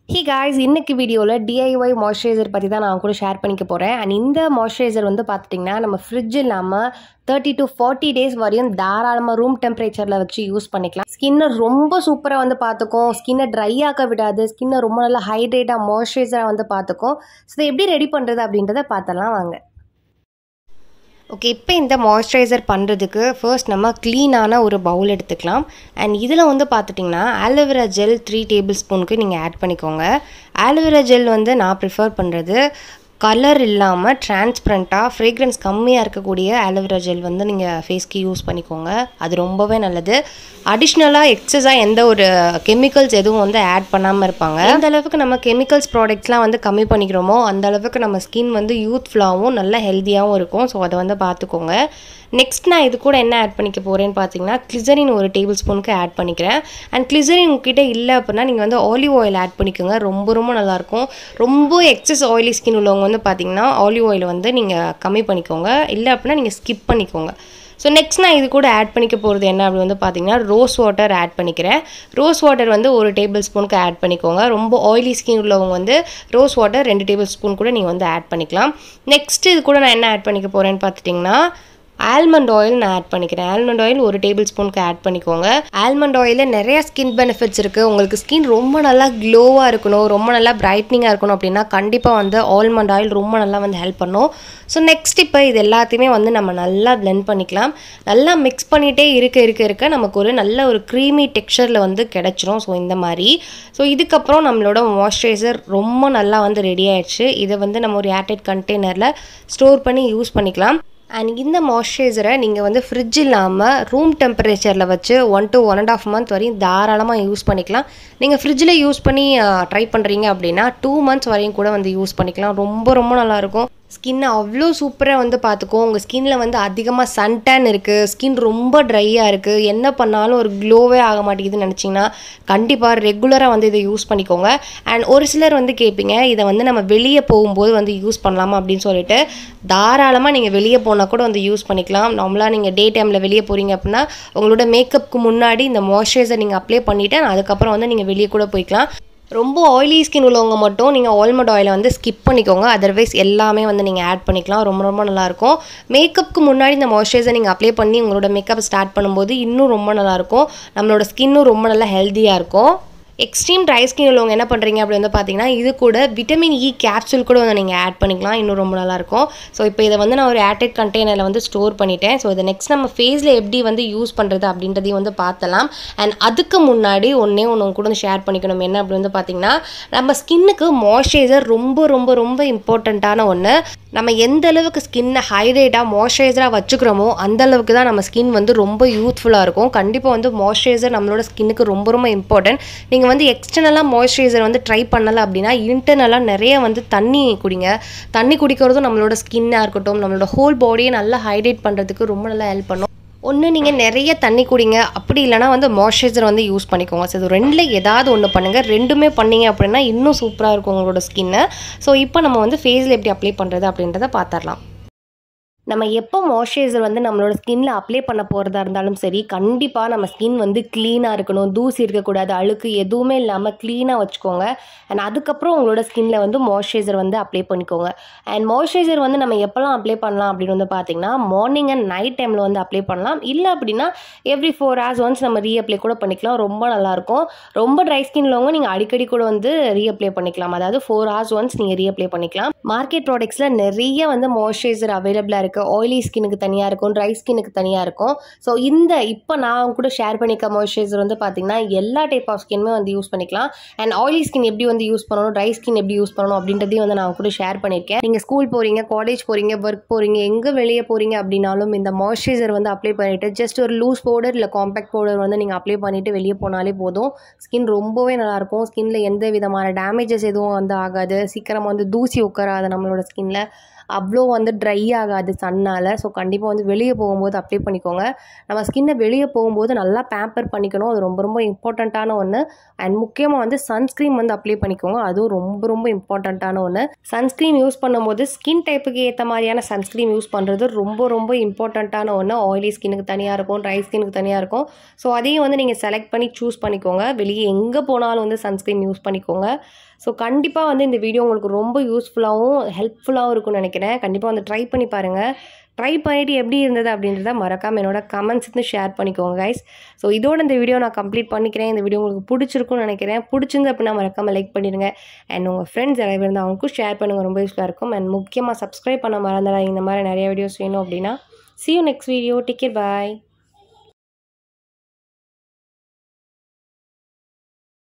he guys இன்னைக்கு வீடியோவில் DIY moisturiser பற்றி தான் நான் கூட ஷேர் பண்ணிக்க போகிறேன் அண்ட் இந்த மாய்ஸ்சரைசர் வந்து பார்த்துட்டிங்கன்னா நம்ம ஃப்ரிட்ஜ் இல்லாமல் தேர்ட்டி டு ஃபார்ட்டி டேஸ் வரையும் தாராளமாக ரூம் டெம்பரேச்சரில் வச்சு யூஸ் பண்ணிக்கலாம் ஸ்கின்னை ரொம்ப சூப்பராக வந்து பார்த்துக்கும் ஸ்கின்னை ட்ரை ஆக்க விடாது ஸ்கின்னை ரொம்ப நல்லா ஹைட்ரேட்டாக மாய்ஸ்சரைசராக வந்து பார்த்துக்கும் ஸோ இதை எப்படி ரெடி பண்ணுறது அப்படின்றத பார்த்தலாம் வாங்க ஓகே இப்போ இந்த மாய்ஸ்சரைசர் பண்ணுறதுக்கு ஃபர்ஸ்ட் நம்ம க்ளீனான ஒரு பவுல் எடுத்துக்கலாம் அண்ட் இதில் வந்து பார்த்துட்டிங்கன்னா ஆலோவேரா ஜெல் த்ரீ டேபிள் ஸ்பூனுக்கு நீங்கள் ஆட் பண்ணிக்கோங்க ஆலோவேரா ஜெல் வந்து நான் ப்ரிஃபர் பண்ணுறது கலர் இல்லாமல் டிரான்ஸ்பரண்ட்டாக ஃப்ரேக்ரன்ஸ் கம்மியாக இருக்கக்கூடிய ஆலோவேரா ஜெல் வந்து நீங்கள் ஃபேஸ்க்கு யூஸ் பண்ணிக்கோங்க அது ரொம்பவே நல்லது அடிஷ்னலாக எக்ஸஸாக எந்த ஒரு கெமிக்கல்ஸ் எதுவும் வந்து ஆட் பண்ணாமல் இருப்பாங்க எந்த அளவுக்கு நம்ம கெமிக்கல்ஸ் ப்ராடக்ட்ஸ்லாம் வந்து கம்மி பண்ணிக்கிறோமோ அந்த அளவுக்கு நம்ம ஸ்கின் வந்து யூத்ஃபுல்லாகவும் நல்ல ஹெல்த்தியாகவும் இருக்கும் ஸோ அதை வந்து பார்த்துக்கோங்க நெக்ஸ்ட் நான் இது கூட என்ன ஆட் பண்ணிக்க போகிறேன்னு பார்த்தீங்கன்னா கிளிசரின் ஒரு டேபிள் ஸ்பூனுக்கு ஆட் பண்ணிக்கிறேன் அண்ட் கிளிசரின் உங்ககிட்ட இல்லை அப்படின்னா நீங்கள் வந்து ஆலிவ் ஆயில் ஆட் பண்ணிக்கோங்க ரொம்ப ரொம்ப நல்லாயிருக்கும் ரொம்ப எக்ஸஸ் ஆயிலி ஸ்கின் உள்ளவங்க வந்து பார்த்தீங்கன்னா ஆலிவ் ஆயில் வந்து நீங்கள் கம்மி பண்ணிக்கோங்க இல்லை அப்படின்னா நீங்கள் ஸ்கிப் பண்ணிக்கோங்க ஸோ நெக்ஸ்ட் நான் இது கூட ஆட் பண்ணிக்க போகிறது என்ன அப்படி வந்து பார்த்தீங்கன்னா ரோஸ் வாட்டர் ஆட் பண்ணிக்கிறேன் ரோஸ் வாட்டர் வந்து ஒரு டேபிள் ஸ்பூனுக்கு ஆட் பண்ணிக்கோங்க ரொம்ப ஆயிலி ஸ்கின் உள்ளவங்க வந்து ரோஸ் வாட்டர் ரெண்டு டேபிள் ஸ்பூன் கூட நீங்கள் வந்து ஆட் பண்ணிக்கலாம் நெக்ஸ்ட் இது கூட நான் என்ன ஆட் பண்ணிக்க போகிறேன்னு பார்த்துட்டிங்கன்னா ஆல்மண்ட் ஆயில் நான் ஆட் பண்ணிக்கிறேன் ஆல்மண்ட் ஆயில் ஒரு டேபிள் ஸ்பூனுக்கு ஆட் பண்ணிக்கோங்க ஆல்மண்ட் ஆயிலில் நிறைய ஸ்கின் பெனிஃபிட்ஸ் இருக்குது உங்களுக்கு ஸ்கின் ரொம்ப நல்லா க்ளோவாக இருக்கணும் ரொம்ப நல்லா பிரைட்னிங்காக இருக்கணும் அப்படின்னா கண்டிப்பாக வந்து ஆல்மண்ட் ஆயில் ரொம்ப நல்லா வந்து ஹெல்ப் பண்ணும் ஸோ நெக்ஸ்ட் இப்போ இது எல்லாத்தையுமே வந்து நம்ம நல்லா பிளெண்ட் பண்ணிக்கலாம் நல்லா மிக்ஸ் பண்ணிகிட்டே இருக்க இருக்க இருக்க நமக்கு ஒரு நல்ல ஒரு க்ரீமி டெக்ஸ்சரில் வந்து கிடச்சிரும் ஸோ இந்த மாதிரி ஸோ இதுக்கப்புறம் நம்மளோட மாய்ஸ்சரைசர் ரொம்ப நல்லா வந்து ரெடி ஆயிடுச்சு இதை வந்து நம்ம ஒரு ஏர்டைட் கண்டெய்னரில் ஸ்டோர் பண்ணி யூஸ் பண்ணிக்கலாம் அண்ட் இந்த மாய்ஸ்சரைசரை நீங்கள் வந்து ஃப்ரிட்ஜ் இல்லாமல் ரூம் டெம்பரேச்சரில் வச்சு one to one and half month வரையும் தாராளமாக யூஸ் பண்ணிக்கலாம் நீங்கள் ஃப்ரிட்ஜில் யூஸ் பண்ணி ட்ரை பண்ணுறீங்க அப்படின்னா டூ மந்த்ஸ் வரையும் கூட வந்து யூஸ் பண்ணிக்கலாம் ரொம்ப ரொம்ப நல்லாயிருக்கும் ஸ்கின்னை அவ்வளோ சூப்பராக வந்து பார்த்துக்கும் உங்கள் ஸ்கின்ல வந்து அதிகமாக சன்டேன் இருக்குது ஸ்கின் ரொம்ப ட்ரையாக இருக்குது என்ன பண்ணாலும் ஒரு க்ளோவே ஆக மாட்டேங்குதுன்னு நினச்சிங்கன்னா கண்டிப்பாக ரெகுலராக வந்து இதை யூஸ் பண்ணிக்கோங்க அண்ட் ஒரு சிலர் வந்து கேட்பீங்க இதை வந்து நம்ம வெளியே போகும்போது வந்து யூஸ் பண்ணலாமா அப்படின்னு சொல்லிட்டு தாராளமாக நீங்கள் வெளியே போனால் கூட வந்து யூஸ் பண்ணிக்கலாம் நார்மலாக நீங்கள் டே டைமில் வெளியே போகிறீங்க அப்படின்னா உங்களோட மேக்கப்புக்கு முன்னாடி இந்த மாய்ஸ்சரைசர் நீங்கள் அப்ளை பண்ணிவிட்டு அதுக்கப்புறம் வந்து நீங்கள் வெளியே கூட போய்க்கலாம் ரொம்ப ஆயிலி ஸ்கின் உள்ளவங்க மட்டும் நீங்கள் ஆல்மண்ட் ஆயிலை வந்து ஸ்கிப் பண்ணிக்கோங்க அதர்வைஸ் எல்லாமே வந்து நீங்கள் ஆட் பண்ணிக்கலாம் ரொம்ப ரொம்ப நல்லாயிருக்கும் மேக்கப்புக்கு முன்னாடி இந்த மாய்ஸ்சரைசர் நீங்கள் அப்ளை பண்ணி உங்களோட மேக்கப் ஸ்டார்ட் பண்ணும்போது இன்னும் ரொம்ப நல்லாயிருக்கும் நம்மளோட ஸ்கின்னும் ரொம்ப நல்லா ஹெல்த்தியாக இருக்கும் எக்ஸ்ட்ரீம் ட்ரை ஸ்கின் உள்ளவங்க என்ன பண்ணுறீங்க அப்படி வந்து பார்த்தீங்கன்னா இது கூட விட்டமின் இ கேப்சூல் கூட வந்து நீங்கள் ஆட் பண்ணிக்கலாம் இன்னும் ரொம்ப நல்லாயிருக்கும் ஸோ இப்போ இதை வந்து நான் ஒரு ஏர்டெட் கண்டெய்னரில் வந்து ஸ்டோர் பண்ணிட்டேன் ஸோ இதை நெக்ஸ்ட் நம்ம ஃபேஸில் எப்படி வந்து யூஸ் பண்ணுறது அப்படின்றதையும் வந்து பார்த்தலாம் அண்ட் அதுக்கு முன்னாடி ஒன்றே ஒன்று கூட வந்து ஷேர் பண்ணிக்கணும் என்ன அப்படி வந்து பார்த்தீங்கன்னா நம்ம ஸ்கின்னுக்கு மாய்ஸ்சரைசர் ரொம்ப ரொம்ப ரொம்ப இம்பார்ட்டண்ட்டான ஒன்று நம்ம எந்த அளவுக்கு ஸ்கின்னை ஹைட்ரேட்டாக மாய்ஸ்சரைசராக வச்சுக்கிறோமோ அந்த அளவுக்கு தான் நம்ம ஸ்கின் வந்து ரொம்ப யூத்ஃபுல்லாக இருக்கும் கண்டிப்பாக வந்து மாய்ஸ்சரைசர் நம்மளோட ஸ்கின்னுக்கு ரொம்ப ரொம்ப இம்பார்ட்டன்ட் நீங்கள் வந்து எக்ஸ்டர்னலாக மாய்ஸ்சரைசர் வந்து ட்ரை பண்ணலை அப்படின்னா இன்டர்னலாக நிறைய வந்து தண்ணி குடிங்க தண்ணி குடிக்கிறதும் நம்மளோட ஸ்கின்னாக இருக்கட்டும் நம்மளோட ஹோல் பாடியை நல்லா ஹைட்ரேட் பண்ணுறதுக்கு ரொம்ப நல்லா ஹெல்ப் பண்ணும் ஒன்று நீங்கள் நிறைய தண்ணி குடிங்க அப்படி இல்லைனா வந்து மாய்ஸ்சரைசர் வந்து யூஸ் பண்ணிக்கோங்க ஸோ இது ரெண்டில் ஏதாவது ஒன்று பண்ணுங்கள் ரெண்டுமே பண்ணீங்க அப்படின்னா இன்னும் சூப்பராக இருக்கும் உங்களோட ஸ்கின்னு ஸோ இப்போ நம்ம வந்து ஃபேஸில் எப்படி அப்ளை பண்ணுறது அப்படின்றத பார்த்துடலாம் நம்ம எப்போ மாய்ஸ்சரைசர் வந்து நம்மளோட ஸ்கின்ல அப்ளை பண்ண போகிறதா இருந்தாலும் சரி கண்டிப்பாக நம்ம ஸ்கின் வந்து க்ளீனாக இருக்கணும் தூசி இருக்கக்கூடாது அழுக்கு எதுவுமே இல்லாமல் க்ளீனாக வச்சுக்கோங்க அண்ட் அதுக்கப்புறம் உங்களோட ஸ்கின்ல வந்து மாய்ஸ்சரைசர் வந்து அப்ளை பண்ணிக்கோங்க அண்ட் மாய்ஸ்சரைசர் வந்து நம்ம எப்போல்லாம் அப்ளை பண்ணலாம் அப்படின்னு வந்து பார்த்தீங்கன்னா மார்னிங் அண்ட் நைட் டைமில் வந்து அப்ளை பண்ணலாம் இல்லை அப்படின்னா எவ்ரி ஃபோர் ஹவர்ஸ் ஒன்ஸ் நம்ம ரீஅப்ளை கூட பண்ணிக்கலாம் ரொம்ப நல்லாயிருக்கும் ரொம்ப ட்ரை ஸ்கின் உள்ளவங்க நீங்கள் அடிக்கடி கூட வந்து ரீஅப்ளை பண்ணிக்கலாம் அதாவது ஃபோர் ஹவர்ஸ் ஒன்ஸ் நீங்கள் ரீஅப்ளை பண்ணிக்கலாம் மார்க்கெட் ப்ராடக்ட்ஸில் நிறைய வந்து மாய்ஸ்சரைசர் அவைலபிளாக இருக்குது ஆயிலி ஸ்கின்னுக்கு தனியாக இருக்கும் ட்ரை ஸ்கின்னுக்கு தனியாக இருக்கும் ஸோ இந்த இப்போ நான் கூட ஷேர் பண்ணிக்க மாய்ஸ்சரைசர் வந்து பார்த்தீங்கன்னா எல்லா டைப் ஆஃப் ஸ்கின்மே வந்து யூஸ் பண்ணிக்கலாம் அண்ட் ஆயிலி ஸ்கின் எப்படி வந்து யூஸ் பண்ணணும் ட்ரை ஸ்கின் எப்படி யூஸ் பண்ணணும் அப்படின்றதையும் வந்து நான் கூட ஷேர் பண்ணியிருக்கேன் நீங்கள் ஸ்கூல் போகிறீங்க காலேஜ் போகிறீங்க ஒர்க் போகிறீங்க எங்கே வெளியே போகிறீங்க அப்படின்னாலும் இந்த மாய்ஸ்சரைசர் வந்து அப்ளை பண்ணிவிட்டு ஜஸ்ட் ஒரு லூஸ் பவுடர் இல்லை காம்பேக்ட் பவுடர் வந்து நீங்கள் அப்ளை பண்ணிவிட்டு வெளியே போனாலே போதும் ஸ்கின் ரொம்பவே நல்லாயிருக்கும் ஸ்கின்ல எந்த விதமான டேமேஜஸ் எதுவும் வந்து ஆகாது சீக்கிரமாக வந்து தூசி உட்காராது நம்மளோட ஸ்கின்ல அவ்வளோ வந்து ட்ரை ஆகாது சன்னால் ஸோ கண்டிப்பாக வந்து வெளியே போகும்போது அப்ளை பண்ணிக்கோங்க நம்ம ஸ்கின்னை வெளியே போகும்போது நல்லா பேம்பர் பண்ணிக்கணும் அது ரொம்ப ரொம்ப இம்பார்ட்டண்ட்டான ஒன்று அண்ட் முக்கியமாக வந்து சன்ஸ்க்ரீம் வந்து அப்ளை பண்ணிக்கோங்க அதுவும் ரொம்ப ரொம்ப இம்பார்ட்டண்ட்டான ஒன்று சன்ஸ்க்ரீம் யூஸ் பண்ணும்போது ஸ்கின் டைப்புக்கு ஏற்ற மாதிரியான சன்ஸ்க்ரீம் யூஸ் பண்ணுறது ரொம்ப ரொம்ப இம்பார்ட்டண்ட்டான ஒன்று ஆயிலி ஸ்கின்னுக்கு தனியாக இருக்கும் ட்ரை ஸ்கின்னுக்கு தனியாக இருக்கும் ஸோ அதையும் வந்து நீங்கள் செலக்ட் பண்ணி சூஸ் பண்ணிக்கோங்க வெளியே எங்கே போனாலும் வந்து சன்ஸ்க்ரீம் யூஸ் பண்ணிக்கோங்க ஸோ கண்டிப்பாக வந்து இந்த வீடியோ உங்களுக்கு ரொம்ப யூஸ்ஃபுல்லாகவும் ஹெல்ப்ஃபுல்லாகவும் இருக்கும்னு நினைக்கிறேன் கண்டிப்பாக வந்து ட்ரை பண்ணி பாருங்கள் ட்ரை பண்ணிவிட்டு எப்படி இருந்தது அப்படின்றத மறக்காமல் என்னோட கமெண்ட்ஸ் வந்து ஷேர் பண்ணிக்கோங்க கைஸ் ஸோ இதோட இந்த வீடியோ நான் கம்ப்ளீட் பண்ணிக்கிறேன் இந்த வீடியோ உங்களுக்கு பிடிச்சிருக்கும்னு நினைக்கிறேன் பிடிச்சிருந்து அப்படின்னா மறக்காமல் லைக் பண்ணிடுங்க அண்ட் உங்கள் ஃப்ரெண்ட்ஸ் யாராவது இருந்தால் அவங்களுக்கும் ஷேர் பண்ணுங்கள் ரொம்ப யூஸ்ஃபுல்லாக இருக்கும் அண்ட் முக்கியமாக சப்ஸ்கிரைப் பண்ண மறந்துடாதீங்க இந்த மாதிரி நிறைய வீடியோஸ் வேணும் அப்படின்னா see you next video take care bye